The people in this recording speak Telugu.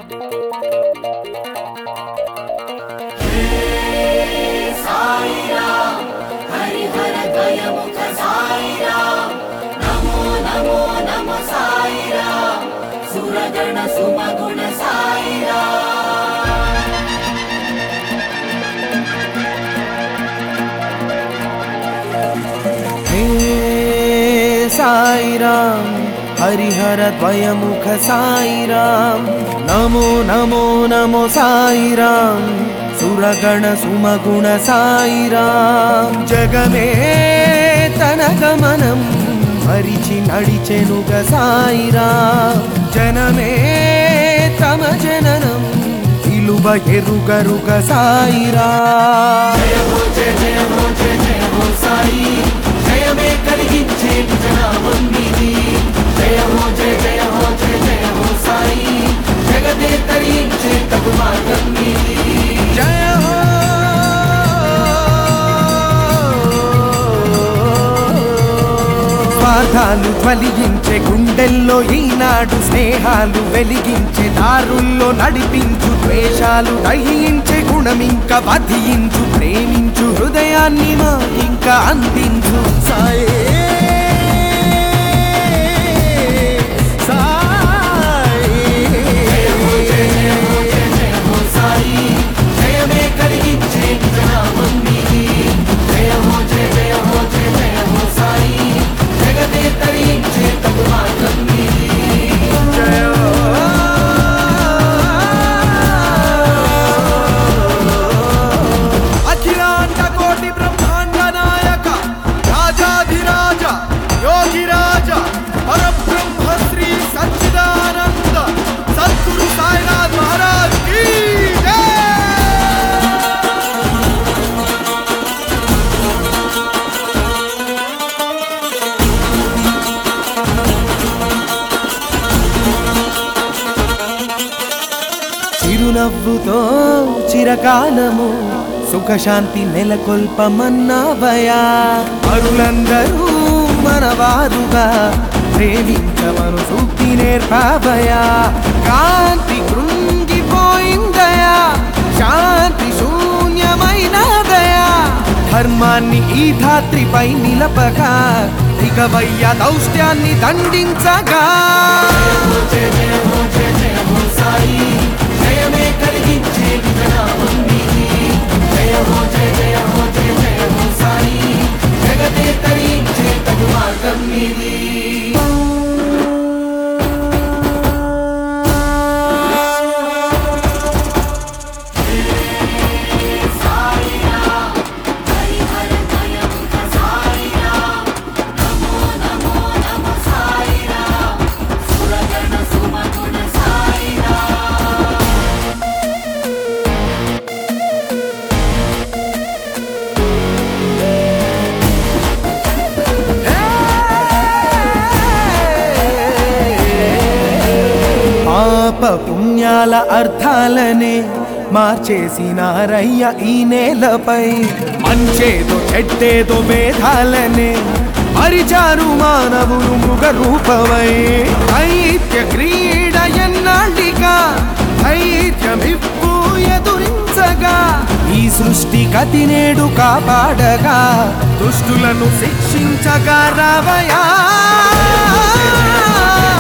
హరిహర ద్వయముఖ సాయిరాం నమో నమో నమ సాయిరాం సురగణ సుమగుణ సాయిరాం హే సాయిరాం హరిహర ద్వయముఖ సాయిరాం నమో నమో నమో సాయిరాం సురగణ సుమగుణ సాయిరాం జగమే తన గమనం మరిచి నడిచెనుగ సాయిరాం జనమే తమ జననం విలువ ఎరుగరుగ సాయిరాం జయ హో జయ జయ హో జయ జయ హో సాయి జయమే కలిగించే నిజనామం నీది జయ హో జయ జయ హో జయ జయ హో సాయి జగదే తరించే తగు మార్గం నీది జయ హో స్వార్థాలు ఫలించే గుండెల్లో ఈనాడు స్నేహాలు వెలిగించే దారుల్లో నడిపించు ద్వేషాలు దహించే గుణమింక వధించు ప్రేమించు హృదయాన్ని మా ఇంకా అందించు సాయే సాయే సాయి జయమే కలిగించే నిజనామం నీది జయ హో జయ జయ హో జయ జయ హో సాయి జగదే తరించే తగు మార్గం నీది అఖిలాండ కోటి బ్రహ్మాండ నాయక రాజాధిరాజ యోగిరాజ పరబ్రహ్మ శ్రీ సచ్చిదానంద సద్గురు సాయినాథ్ మహారాజ్ కీ జై చిరునవ్వుతో చిరకాలము సుఖశాంతి నెలకొల్పమన్నావయా అరులందరూ మనవారుగా ప్రేమించమను సూక్తి నేర్పావయా కాంతి కృంగిపోయిందయా శాంతి శూన్యమైనదయా ధర్మాన్ని ఈ ధాత్రిపై నిలపగా దిగవయ్య దౌష్ట్యాన్ని దండించగా జయ జయ హో జయ జయ హో సాయి జయమే కలిగించే నిజనామం నీది జయ హో జయ జయ హో జయ జయ హో సాయి జగదే తరించే తగు మార్గం నీది పాప పుణ్యాల అర్థాలనే మార్చేసినారయ్య ఈ నేలపై మంచేదో చెడ్డేదో భేదాలనే పరిచారు మానవులు మృగ రూపమై దైత్య క్రీడ ఎన్నాళ్ళిగా దైత్యమిప్పు ఎదురించగా ఈ సృష్టి గతి నేడు కాపాడగా దుష్టులను శిక్షించగా రావయా